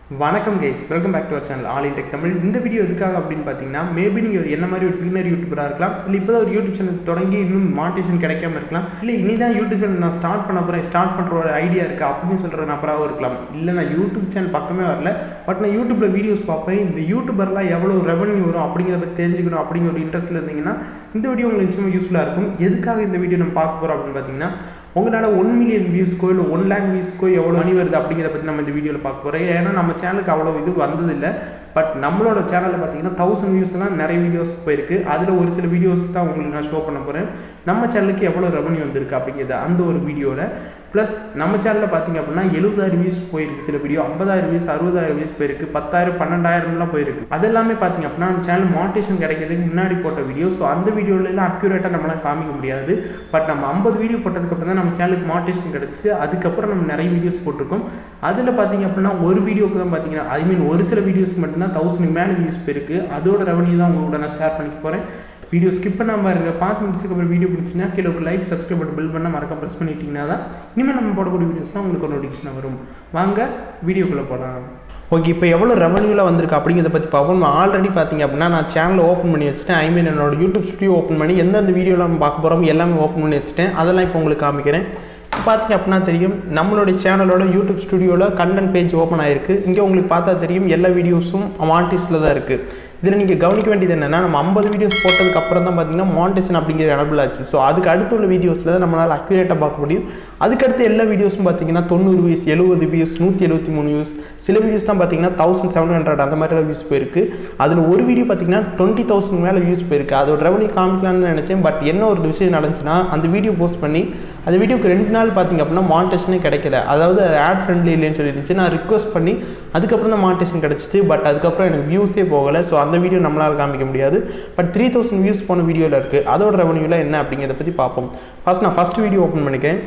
வணக்கம் guys welcome back to our channel all in tech Tamil இந்த video எதுக்காக அப்படின்னு பார்த்தீங்கன்னா மேபி நீங்கள் ஒரு என்ன மாதிரி ஒரு பிகினர் யூடியூபராக இருக்கலாம் இல்லை இப்போ தான் ஒரு யூடியூப் சேனல் தொடங்கி இன்னும் மானிட்டேஷன் கிடைக்காம இருக்கலாம் இல்லை இனி தான் யூடியூப் சேனல் நான் ஸ்டார்ட் பண்ண போகிறேன் ஸ்டார்ட் பண்ணுற ஒரு ஐடியா இருக்குது அப்படின்னு சொல்கிற நபராகவும் இருக்கலாம் இல்லை நான் யூடியூப் சேனல் பக்கமே வரல பட் நான் யூடியூப்பில் வீடியோஸ் பார்ப்பேன் இந்த யூடியூபர்லாம் எவ்வளோ ரெவன்யூ வரும் அப்படிங்கிறத பற்றி தெரிஞ்சுக்கணும் அப்படிங்கிற ஒரு இன்ட்ரெஸ்ட்டில் இருந்தீங்கன்னா இந்த வீடியோ உங்களுக்கு நிச்சயமாக யூஸ்ஃபுல்லாக இருக்கும் எதுக்காக இந்த வீடியோ நம்ம பார்க்க போகிறோம் அப்படின்னு பார்த்தீங்கன்னா உங்களால் ஒன் மில்லியன் வியூஸ்க்கோ இல்லை ஒன் லேக் வியூஸ்க்கோ எவ்வளோ மணி வருது அப்படிங்கிறத பற்றி நம்ம இந்த வீடியோவில் பார்க்க போகிறோம் ஏன்னா நம்ம சேனலுக்கு அவ்வளோ இது வந்ததில்லை பட் நம்மளோட சேனலில் பார்த்தீங்கன்னா தௌசண்ட் வியூஸ்லாம் நிறைய வீடியோஸ் போயிருக்கு அதில் ஒரு சில வீடியோஸ் தான் உங்களுக்கு நான் ஷோ பண்ண போகிறேன் நம்ம சேனலுக்கு எவ்வளோ ரெவன்யூ வந்திருக்கு அப்படிங்கிறது அந்த ஒரு வீடியோவில் ப்ளஸ் நம்ம சேனலில் பார்த்தீங்க அப்படின்னா எழுபதாயிரம் வியூஸ் போயிருக்கு சில வீடியோ ஐம்பதாயிரம் வியூஸ் அறுபதாயிரம் வியூஸ் போயிருக்கு பத்தாயிரம் பன்னெண்டாயிரம்லாம் போயிருக்கு அதெல்லாமே பார்த்தீங்க அப்படின்னா நம்ம சேனல் மானிட்டேஷன் கிடைக்கிறதுக்கு முன்னாடி போட்ட வீடியோ ஸோ அந்த வீடியோலலாம் அக்யூரேட்டாக நம்மளால் காமிக்க முடியாது பட் நம்ம ஐம்பது வீடியோ போட்டதுக்கப்புறம் தான் நம்ம சேனலுக்கு மானிட்டேஷன் கிடச்சி அதுக்கப்புறம் நம்ம நிறைய வீடியோஸ் போட்டிருக்கோம் அதில் பார்த்தீங்க அப்படின்னா ஒரு வீடியோக்கு தான் பார்த்தீங்கன்னா ஐ மீன் ஒரு சில வீடியோஸ்க்கு மட்டும்தான் தௌசண்ட் மேலே வியூஸ் போயிருக்கு அதோட ரெவன்யூ தான் உங்களோட நான் ஷேர் பண்ணிக்க போகிறேன் வீடியோ ஸ்கிப் பண்ணாமல் பாருங்க பார்த்து முடிச்சதுக்கப்புறம் வீடியோ பிடிச்சிங்கன்னா கீழே ஒரு லைக் சப்ஸ்கிரைப் பட்டன் பில் பண்ண மறக்காம ப்ரெஸ் பண்ணிட்டீங்கன்னா தான் இனிமேல் நம்ம போடக்கூடிய வீடியோஸ்லாம் உங்களுக்கு ஒரு நோட்டிஃபிகேஷன் வரும் வாங்க வீடியோக்குள்ளே போகலாம் ஓகே இப்போ எவ்வளோ ரெவன்யூவில் வந்திருக்கு அப்படிங்கிறத பற்றி பார்ப்போம் ஆல்ரெடி பார்த்தீங்க அப்படின்னா நான் சேனலை ஓப்பன் பண்ணி வச்சுட்டேன் ஐ மீன் என்னோட யூடியூப் ஸ்டுடியோ ஓப்பன் பண்ணி எந்தெந்த வீடியோலாம் நம்ம பார்க்க போகிறோம் எல்லாமே ஓப்பன் பண்ணி வச்சுட்டேன் அதெல்லாம் இப்போ உங்களுக்கு காமிக்கிறேன் இப்போ பார்த்தீங்க அப்படின்னா தெரியும் நம்மளுடைய சேனலோட யூடியூப் ஸ்டுடியோவில் கண்டென்ட் பேஜ் ஓப்பன் ஆயிருக்கு இங்கே உங்களுக்கு பார்த்தா தெரியும் எல்லா வீடியோஸும் மானிட்டிஸில் தான் இருக்குது இதில் நீங்கள் கவனிக்க வேண்டியது என்னென்னா நம்ம ஐம்பது வீடியோஸ் போட்டதுக்கு அப்புறம் தான் பார்த்தீங்கன்னா மானிட்டேஷன் அப்படிங்கிற எனபிள் ஆச்சு ஸோ அதுக்கு அடுத்து உள்ள வீடியோஸில் தான் நம்மளால் அக்யூரேட்டாக பார்க்க முடியும் அதுக்கடுத்து எல்லா வீடியோஸும் பார்த்தீங்கன்னா தொண்ணூறு வியூஸ் எழுபது வியூஸ் நூற்றி எழுபத்தி மூணு வியூஸ் சில வீடியோஸ் தான் பார்த்தீங்கன்னா தௌசண்ட் செவன் ஹண்ட்ரட் அந்த மாதிரிலாம் வியூஸ் போயிருக்கு அதில் ஒரு வீடியோ பார்த்தீங்கன்னா டுவெண்ட்டி தௌசண்ட் மேலே வியூஸ் போயிருக்கு அதோட ரெவன்யூ காமிக்கலாம்னு நினச்சேன் பட் என்ன ஒரு விஷயம் நடந்துச்சுன்னா அந்த வீடியோ போஸ்ட் பண்ணி அந்த வீடியோக்கு ரெண்டு நாள் பார்த்தீங்க அப்படின்னா மானிட்டேஷனே கிடைக்கல அதாவது ஆட் ஃப்ரெண்ட்லி இல்லைன்னு சொல்லிருந்துச்சு நான் ரிக்வஸ்ட் பண்ணி அதுக்கப்புறம் தான் மானிட்டேஷன் கிடச்சிச்சு பட் அதுக்கப்புறம் எனக்கு வியூஸே போகலை ஸோ அந்த வீடியோ நம்மளால் காமிக்க முடியாது பட் த்ரீ தௌசண்ட் வியூஸ் போன வீடியோவில் இருக்குது அதோட ரெவன்யூவில் என்ன அப்படிங்கிறத பற்றி பார்ப்போம் ஃபஸ்ட் நான் ஃபஸ்ட் வீடியோ ஓப்பன் பண்ணிக்கிறேன்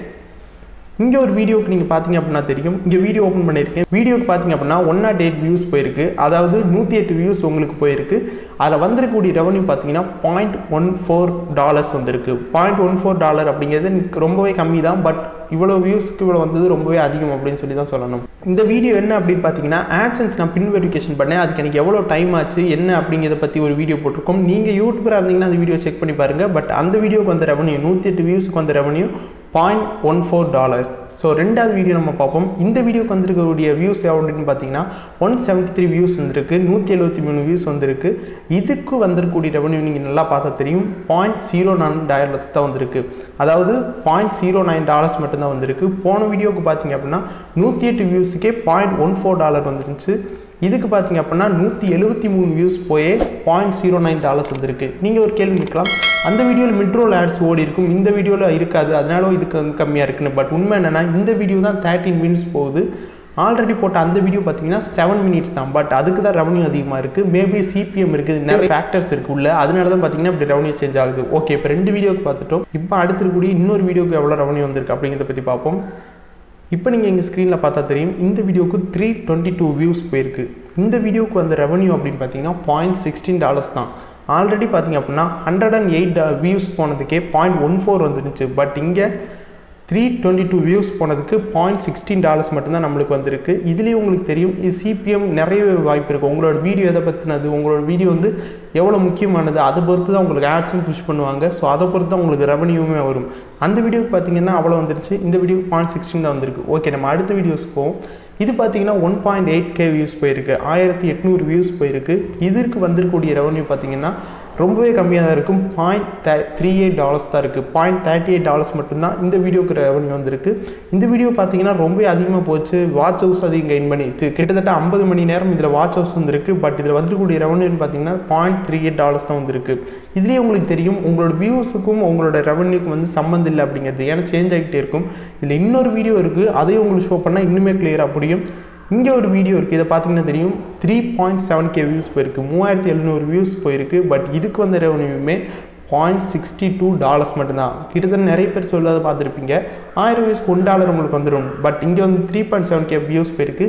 இங்கே ஒரு வீடியோக்கு நீங்கள் பார்த்தீங்க அப்படின்னா தெரியும் இங்கே வீடியோ ஓப்பன் பண்ணியிருக்கேன் வீடியோக்கு பார்த்தீங்க அப்படின்னா ஒன் நாட் எயிட் வியூஸ் போயிருக்கு அதாவது நூற்றி எட்டு வியூஸ் உங்களுக்கு போயிருக்கு அதில் வந்திருக்கக்கூடிய ரெவன்யூ பார்த்தீங்கன்னா பாயிண்ட் ஒன் ஃபோர் டாலர்ஸ் வந்திருக்கு பாயிண்ட் ஒன் ஃபோர் டாலர் அப்படிங்கிறது ரொம்பவே கம்மி தான் பட் இவ்வளோ வியூஸ்க்கு இவ்வளோ வந்தது ரொம்பவே அதிகம் அப்படின்னு சொல்லி தான் சொல்லணும் இந்த வீடியோ என்ன அப்படின்னு பார்த்தீங்கன்னா ஆட்சன்ஸ் நான் பின் வெரிஃபிகேஷன் பண்ணேன் அதுக்கு எனக்கு எவ்வளோ டைம் ஆச்சு என்ன அப்படிங்கிறத பற்றி ஒரு வீடியோ போட்டிருக்கோம் நீங்கள் யூடியூபராக இருந்தீங்கன்னா அந்த வீடியோ செக் பண்ணி பாருங்கள் பட் அந்த வீடியோக்கு வந்த ரெவன்யூ நூற்றி எட்டு வியூஸுக்கு வந்த revenue point one four dollars so ரெண்டாவது வீடியோ நம்ம பார்ப்போம் இந்த வீடியோக்கு வந்திருக்கக்கூடிய வியூஸ் எவ்வளோன்னு பார்த்தீங்கன்னா ஒன் செவன்ட்டி த்ரீ வியூஸ் வந்திருக்கு நூற்றி எழுபத்தி மூணு வியூஸ் வந்திருக்கு இதுக்கு வந்திருக்கக்கூடிய ரெவன்யூ நீங்கள் நல்லா பார்த்தா தெரியும் பாயிண்ட் ஜீரோ நைன் டாலர்ஸ் தான் வந்திருக்கு அதாவது பாயிண்ட் ஜீரோ நைன் டாலர்ஸ் மட்டும்தான் வந்திருக்கு போன வீடியோக்கு பார்த்தீங்க அப்படின்னா நூற்றி எட்டு வியூஸுக்கே பாயிண்ட் ஒன் ஃபோர் டாலர் வந்துருந்துச்சு இதுக்கு பார்த்தீங்க அப்படின்னா நூற்றி எழுபத்தி மூணு வியூஸ் போயே பாயிண்ட் ஜீரோ நைன் டாலர்ஸ் வந்திருக்கு நீங்கள் ஒரு கேள்வி நிற்கலாம் அந்த வீடியோவில் மிட்ரோல் ஆட்ஸ் ஓடி இருக்கும் இந்த வீடியோவில் இருக்காது அதனால இதுக்கு வந்து கம்மியாக இருக்குன்னு பட் உண்மை என்னென்னா இந்த வீடியோ தான் தேர்ட்டின் மினிட்ஸ் போகுது ஆல்ரெடி போட்ட அந்த வீடியோ பார்த்தீங்கன்னா செவன் மினிட்ஸ் தான் பட் அதுக்கு தான் ரெவன்யூ அதிகமாக இருக்குது மேபி சிபிஎம் இருக்குது நிறைய ஃபேக்டர்ஸ் இருக்குது உள்ள அதனால தான் பார்த்தீங்கன்னா இப்படி ரெவன்யூ சேஞ்ச் ஆகுது ஓகே இப்போ ரெண்டு வீடியோக்கு பார்த்துட்டோம் இப்போ அடுத்து இருக்கக்கூடிய இன்னொரு வீடியோக்கு எவ்வளோ ரெவன்யூ வந்திருக்கு அப்படிங்கிறத பற்றி பார்ப்போம் இப்போ நீங்கள் எங்கள் ஸ்க்ரீனில் பார்த்தா தெரியும் இந்த வீடியோக்கு த்ரீ டுவெண்ட்டி டூ வியூஸ் போயிருக்கு இந்த வீடியோக்கு வந்த ரெவன்யூ அப்படின்னு பார்த்தீங்கன்னா பாயிண்ட் சிக்ஸ்டீன் டாலர்ஸ் தான் ஆல்ரெடி பார்த்தீங்க அப்படின்னா ஹண்ட்ரட் அண்ட் எயிட் வியூஸ் போனதுக்கே பாயிண்ட் ஒன் ஃபோர் வந்துருந்துச்சு பட் இங்கே த்ரீ டுவெண்ட்டி டூ வியூஸ் போனதுக்கு பாயிண்ட் சிக்ஸ்டீன் டாலர்ஸ் மட்டும்தான் நம்மளுக்கு வந்திருக்கு இதுலேயும் உங்களுக்கு தெரியும் இது சிபிஎம் நிறைய வாய்ப்பு இருக்குது உங்களோட வீடியோ எதை பற்றினது உங்களோட வீடியோ வந்து எவ்வளோ முக்கியமானது அதை பொறுத்து தான் உங்களுக்கு ஆட்ஸும் புஷ் பண்ணுவாங்க ஸோ அதை பொறுத்து தான் உங்களுக்கு ரெவன்யூமே வரும் அந்த வீடியோக்கு பார்த்தீங்கன்னா அவ்வளோ வந்துருச்சு இந்த வீடியோக்கு பாயிண்ட் சிக்ஸ்டீன் தான் வந்திருக்கு ஓகே நம்ம அடுத்த வீடியோஸ் போவோம் இது பார்த்தீங்கன்னா one point eight K views போயிருக்கு ஆயிரத்தி எட்நூறு வியூஸ் போயிருக்கு இதற்கு வந்திருக்கக்கூடிய ரெவன்யூ பார்த்தீங்கன்னா ரொம்பவே கம்மியாக தான் இருக்கும் point the three eight dollars தான் இருக்குது பாயிண்ட் தேர்ட்டி எயிட் டாலர்ஸ் மட்டும்தான் இந்த வீடியோக்கு ரெவன்யூ வந்திருக்கு இந்த வீடியோ பார்த்தீங்கன்னா ரொம்ப அதிகமாக போச்சு வாட்ச் ஹவுஸ் அதிகம் கெயின் பண்ணி கிட்டத்தட்ட ஐம்பது மணி நேரம் இதில் வாட்ச் ஹவுஸ் வந்துருக்கு பட் இதில் வந்துருக்கூடிய ரெவன்யூன்னு பார்த்தீங்கன்னா பாயிண்ட் த்ரீ எயிட் டாலர்ஸ் தான் வந்திருக்கு இதுலேயே உங்களுக்கு தெரியும் உங்களோட வியூஸுக்கும் உங்களோட ரெவன்யூக்கும் வந்து சம்மந்தம் இல்லை அப்படிங்கிறது ஏன்னா சேஞ்ச் ஆகிட்டே இருக்கும் இதில் இன்னொரு வீடியோ இருக்குது அதையும் உங்களுக்கு ஷோ பண்ணால் இன்னுமே கிளியராக புரியும் இங்கே ஒரு வீடியோ இருக்குது இதை பார்த்தீங்கன்னா தெரியும் three point seven K views போயிருக்கு மூவாயிரத்தி எழுநூறு வியூஸ் போயிருக்கு பட் இதுக்கு வந்த ரெவன்யூமே பாயிண்ட் சிக்ஸ்டி டூ டாலர்ஸ் மட்டும்தான் கிட்டத்தட்ட நிறைய பேர் சொல்லாத பார்த்துருப்பீங்க ஆயிரம் வியூஸ்க்கு ஒன் டாலர் உங்களுக்கு வந்துடும் பட் இங்கே வந்து three point seven K views போயிருக்கு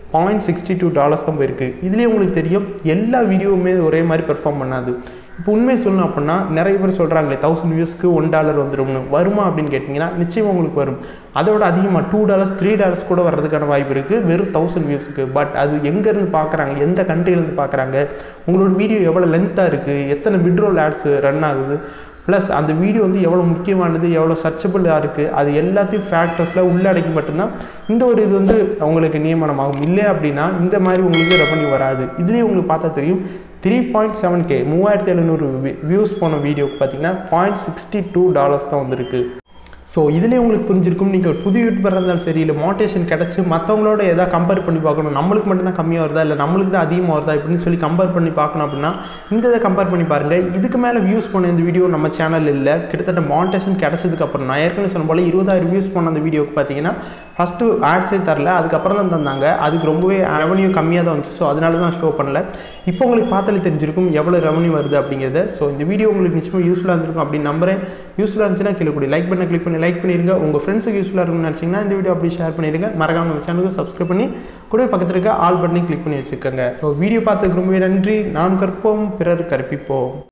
பாயிண்ட் சிக்ஸ்டி டூ டாலர்ஸ் தான் போயிருக்கு இதுலேயே உங்களுக்கு தெரியும் எல்லா வீடியோவுமே ஒரே மாதிரி பெர்ஃபார்ம் பண்ணாது இப்போ உண்மை சொல்லணும் அப்படின்னா நிறைய பேர் சொல்கிறாங்களே தௌசண்ட் வியூஸ்க்கு ஒன் டாலர் வந்துடும்னு வருமா அப்படின்னு கேட்டிங்கன்னா நிச்சயமாக உங்களுக்கு வரும் அதோட அதிகமாக டூ டாலர்ஸ் த்ரீ டாலர்ஸ் கூட வர்றதுக்கான வாய்ப்பு இருக்குது வெறும் தௌசண்ட் வியூஸ்க்கு பட் அது எங்கேருந்து பார்க்குறாங்க எந்த கண்ட்ரிலேருந்து பார்க்குறாங்க உங்களோட வீடியோ எவ்வளோ லென்த்தாக இருக்குது எத்தனை விட்ரோல் ஆட்ஸ் ரன் ஆகுது ப்ளஸ் அந்த வீடியோ வந்து எவ்வளோ முக்கியமானது எவ்வளோ சர்ச்சபிளாக இருக்குது அது எல்லாத்தையும் ஃபேக்டர்ஸில் உள்ளடக்கி மட்டும்தான் இந்த ஒரு இது வந்து உங்களுக்கு நியமனமாகும் இல்லை அப்படின்னா இந்த மாதிரி உங்களுக்கு ரெவன்யூ வராது இதுலேயே உங்களுக்கு பார்த்தா தெரியும் த்ரீ பாயிண்ட் செவன் கே மூவாயிரத்தி எழுநூறு வியூஸ் போன வீடியோக்கு பார்த்தீங்கன்னா பாயிண்ட் சிக்ஸ்டி டூ டாலர்ஸ் தான் வந்திருக்கு ஸோ இதிலே உங்களுக்கு புரிஞ்சிருக்கும் நீங்கள் ஒரு புது யூடியூபர் இருந்தாலும் சரி இல்லை மோட்டிவேஷன் கிடச்சி மற்றவங்களோட எதாவது கம்பேர் பண்ணி பார்க்கணும் நம்மளுக்கு மட்டும்தான் கம்மியாக வருதா இல்லை நம்மளுக்கு தான் அதிகமாக வருதா இப்படின்னு சொல்லி கம்பேர் பண்ணி பார்க்கணும் அப்படின்னா இந்த இதை கம்பேர் பண்ணி பாருங்கள் இதுக்கு மேலே வியூஸ் போன இந்த வீடியோ நம்ம சேனல் இல்லை கிட்டத்தட்ட மானிட்டேஷன் கிடச்சதுக்கு அப்புறம் நான் ஏற்கனவே சொன்ன போல் இருபதாயிரம் வியூஸ் போன அந்த வீடியோக்கு பார்த்தீங்கன்னா ஃபஸ்ட்டு ஆட்ஸே தரல அதுக்கப்புறம் தான் தந்தாங்க அதுக்கு ரொம்பவே ரெவன்யூ கம்மியாக தான் வந்துச்சு ஸோ அதனால தான் ஷோ பண்ணல இப்போ உங்களுக்கு பார்த்தாலே தெரிஞ்சிருக்கும் எவ்வளோ ரெவன்யூ வருது அப்படிங்கிறத ஸோ இந்த வீடியோ உங்களுக்கு நிச்சயமாக யூஸ்ஃபுல்லாக இருந்திருக்கும் அப்படின்னு நம்புறேன் யூஸ்ஃபுல்லாக இருந்துச்சுன்னா கீழே கூடிய லைக் பண்ண கிளிக் பண்ணி லைக் பண்ணிருங்க உங்கள் ஃப்ரெண்ட்ஸுக்கு யூஸ்ஃபுல்லாக இருக்கும்னு நினச்சிங்கன்னா இந்த வீடியோ அப்படி ஷேர் பண்ணிடுங்க மறக்காம நம்ம சேனலுக்கு சப்ஸ்கிரைப் பண்ணி கூட பக்கத்தில் இருக்க ஆல் பட்டனை கிளிக் பண்ணி வச்சுக்கோங்க ஸோ வீடியோ பார்த்ததுக்கு ரொம்பவே நன்றி நாம் கற்போம் பிறர் கற்பிப்போம்